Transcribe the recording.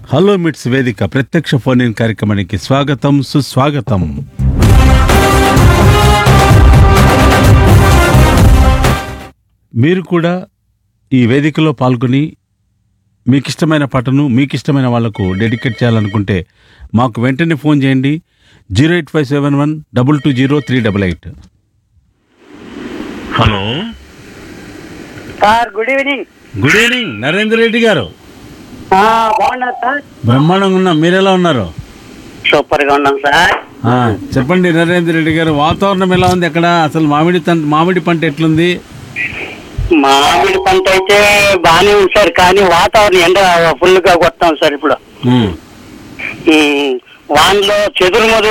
Hello మిట్స్ వేదిక ప్రత్యక్ష ఫోన్ ఇన్ కార్యక్రమానికి స్వాగతం సుస్వాగతం మీరు కూడా ఈ వేదికలో పాల్గొని మీకు ఇష్టమైన పాటను మీకు ఇష్టమైన వాళ్లకు డెడికేట్ చేయాలనుకుంటే మాకు వెంటనే ఫోన్ చేయండి zero eight five seven one double two zero three double eight hello sir good evening good evening Narendra Reddy garu ఆ, బాగున్నారు సార్ బ్రహ్మాండంగా ఉన్నాం మీరు ఎలా ఉన్నారు సూపర్ గా ఉన్నాం సార్ ఆ, చెప్పండి నరేంద్ర రెడ్డి గారు వాతావరణం ఎలా ఉంది అక్కడ అసలు మామిడి తన్- మామిడి పంట ఎట్లుంది మామిడి పంట అయితే బాగానే ఉంది సార్ కానీ వాతావరణం ఎండ ఫుల్ గా కొడతాం సార్ ఇప్పుడు ఉమ్. ఉమ్, వానలో చెదురు మొదలు